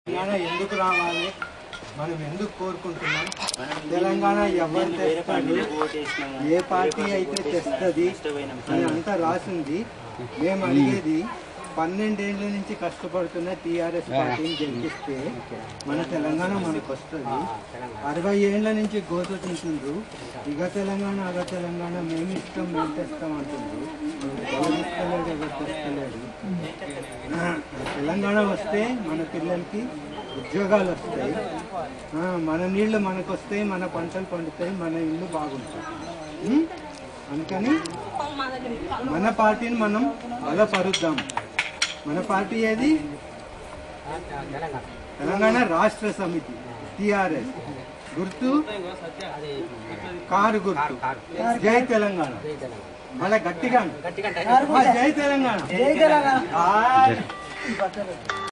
తెలంగాణ ఎందుకు రావాలి మనం ఎందుకు కోరుకుంటున్నాం తెలంగాణ ఎవరు తెస్తారు ఏ పార్టీ అయితే తెస్తుంది అని అంతా రాసింది మేము అడిగేది పన్నెండేళ్ల నుంచి కష్టపడుతున్న టీఆర్ఎస్ పార్టీని గెలిపిస్తే మన తెలంగాణ మనకు వస్తుంది అరవై ఏళ్ల నుంచి గోత తింటుండ్రు ఇక తెలంగాణ అగ తెలంగాణ మేము ఇష్టం మేము తెస్తాం అంటుండ్రు ఎవరు ఇస్తలేడు ఎవరు తెస్తలేడు తెలంగాణ వస్తే మన పిల్లలకి ఉద్యోగాలు వస్తాయి ఆ, మన నీళ్లు మనకు వస్తాయి మన పంటలు పండుతాయి మన ఇల్లు బాగుంటాయి ఉం? అందుకని మన పార్టీని మనం బలపరుద్దాం మన పార్టీ ఏది తెలంగాణ రాష్ట్ర సమితి టిఆర్ఎస్ గుర్తు కారు గుర్తు జై తెలంగాణ మళ్ళీ గట్టిగా అను. ఆ, జై తెలంగాణ ఆ,